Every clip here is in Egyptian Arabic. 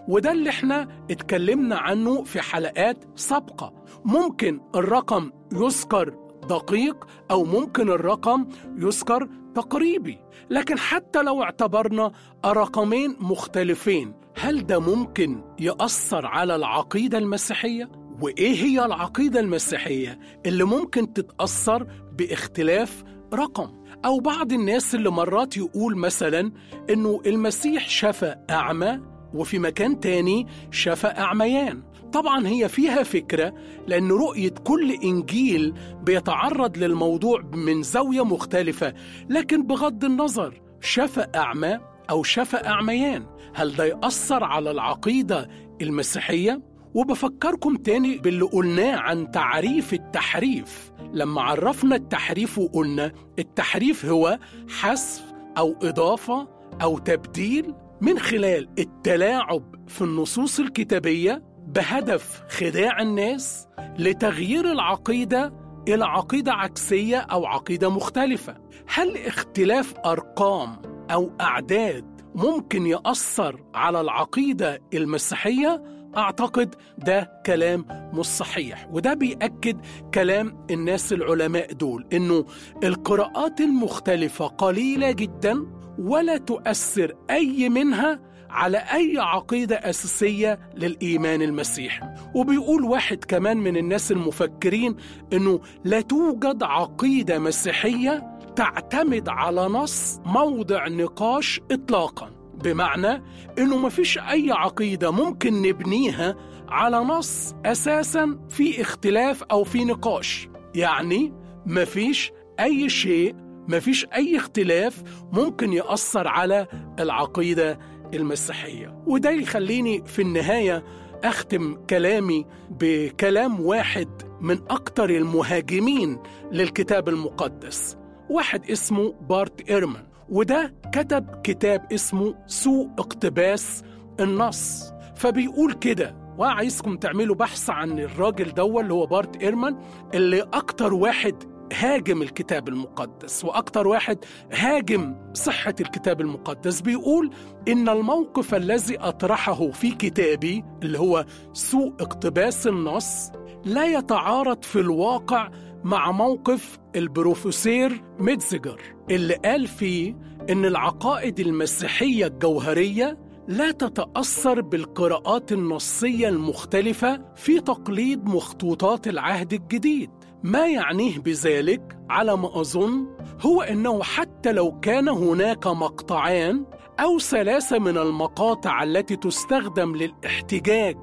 وده اللي احنا اتكلمنا عنه في حلقات سابقة ممكن الرقم يذكر دقيق أو ممكن الرقم يذكر تقريبي لكن حتى لو اعتبرنا رقمين مختلفين هل ده ممكن يأثر على العقيدة المسيحية؟ وإيه هي العقيدة المسيحية اللي ممكن تتأثر باختلاف رقم؟ أو بعض الناس اللي مرات يقول مثلا إنه المسيح شفى أعمى وفي مكان تاني شفى أعميان طبعا هي فيها فكرة لأن رؤية كل إنجيل بيتعرض للموضوع من زاوية مختلفة لكن بغض النظر شفى أعمى أو شفى أعميان هل ده يأثر على العقيدة المسيحية؟ وبفكركم تاني باللي قلناه عن تعريف التحريف لما عرفنا التحريف وقلنا التحريف هو حذف أو إضافة أو تبديل من خلال التلاعب في النصوص الكتابية بهدف خداع الناس لتغيير العقيدة إلى عقيدة عكسية أو عقيدة مختلفة هل اختلاف أرقام أو أعداد ممكن يأثر على العقيدة المسيحية؟ أعتقد ده كلام مش صحيح وده بيأكد كلام الناس العلماء دول إنه القراءات المختلفة قليلة جدا ولا تؤثر أي منها على أي عقيدة أساسية للإيمان المسيحي وبيقول واحد كمان من الناس المفكرين إنه لا توجد عقيدة مسيحية تعتمد على نص موضع نقاش إطلاقاً بمعنى انه مفيش اي عقيده ممكن نبنيها على نص اساسا في اختلاف او في نقاش يعني مفيش اي شيء مفيش اي اختلاف ممكن ياثر على العقيده المسيحيه وده يخليني في النهايه اختم كلامي بكلام واحد من اكتر المهاجمين للكتاب المقدس واحد اسمه بارت ايرمان وده كتب كتاب اسمه سوء اقتباس النص فبيقول كده وعايزكم تعملوا بحث عن الراجل ده اللي هو بارت إيرمان اللي أكتر واحد هاجم الكتاب المقدس وأكتر واحد هاجم صحة الكتاب المقدس بيقول إن الموقف الذي أطرحه في كتابي اللي هو سوء اقتباس النص لا يتعارض في الواقع مع موقف البروفيسير ميتزجر اللي قال فيه إن العقائد المسيحية الجوهرية لا تتأثر بالقراءات النصية المختلفة في تقليد مخطوطات العهد الجديد ما يعنيه بذلك على ما أظن هو أنه حتى لو كان هناك مقطعان أو ثلاثة من المقاطع التي تستخدم للاحتجاج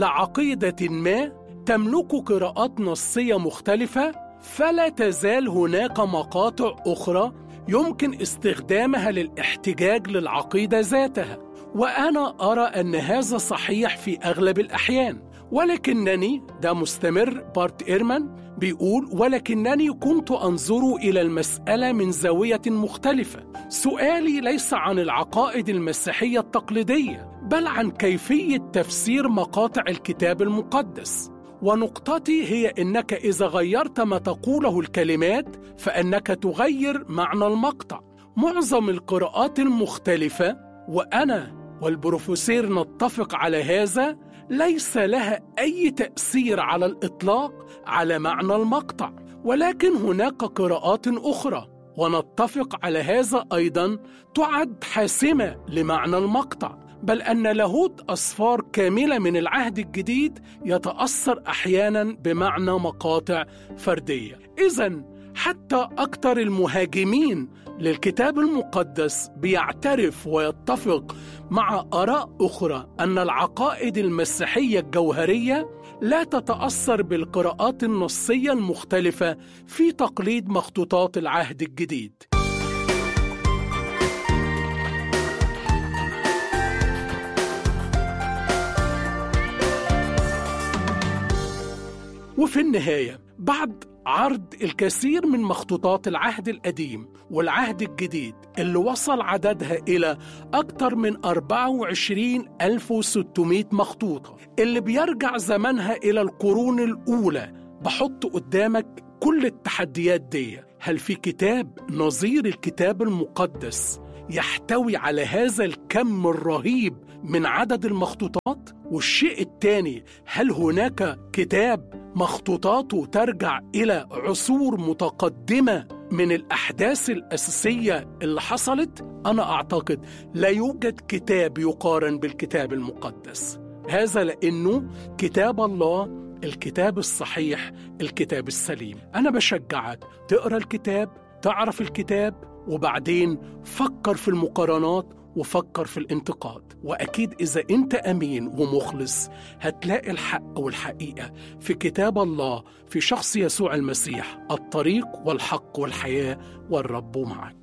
لعقيدة ما تملك قراءات نصية مختلفة فلا تزال هناك مقاطع أخرى يمكن استخدامها للاحتجاج للعقيدة ذاتها وأنا أرى أن هذا صحيح في أغلب الأحيان ولكنني ده مستمر بارت إيرمان بيقول ولكنني كنت أنظر إلى المسألة من زاوية مختلفة سؤالي ليس عن العقائد المسيحية التقليدية بل عن كيفية تفسير مقاطع الكتاب المقدس ونقطتي هي انك اذا غيرت ما تقوله الكلمات فانك تغير معنى المقطع معظم القراءات المختلفه وانا والبروفيسور نتفق على هذا ليس لها اي تاثير على الاطلاق على معنى المقطع ولكن هناك قراءات اخرى ونتفق على هذا ايضا تعد حاسمه لمعنى المقطع بل ان لاهوت اصفار كامله من العهد الجديد يتاثر احيانا بمعنى مقاطع فرديه اذا حتى اكثر المهاجمين للكتاب المقدس بيعترف ويتفق مع اراء اخرى ان العقائد المسيحيه الجوهريه لا تتاثر بالقراءات النصيه المختلفه في تقليد مخطوطات العهد الجديد وفي النهايه بعد عرض الكثير من مخطوطات العهد القديم والعهد الجديد اللي وصل عددها إلى أكثر من 24600 مخطوطة اللي بيرجع زمنها إلى القرون الأولى بحط قدامك كل التحديات دي هل في كتاب نظير الكتاب المقدس يحتوي على هذا الكم الرهيب من عدد المخطوطات والشيء الثاني هل هناك كتاب مخطوطاته ترجع الى عصور متقدمه من الاحداث الاساسيه اللي حصلت انا اعتقد لا يوجد كتاب يقارن بالكتاب المقدس هذا لانه كتاب الله الكتاب الصحيح الكتاب السليم انا بشجعك تقرا الكتاب تعرف الكتاب وبعدين فكر في المقارنات وفكر في الانتقاد واكيد اذا انت امين ومخلص هتلاقي الحق والحقيقه في كتاب الله في شخص يسوع المسيح الطريق والحق والحياه والرب معك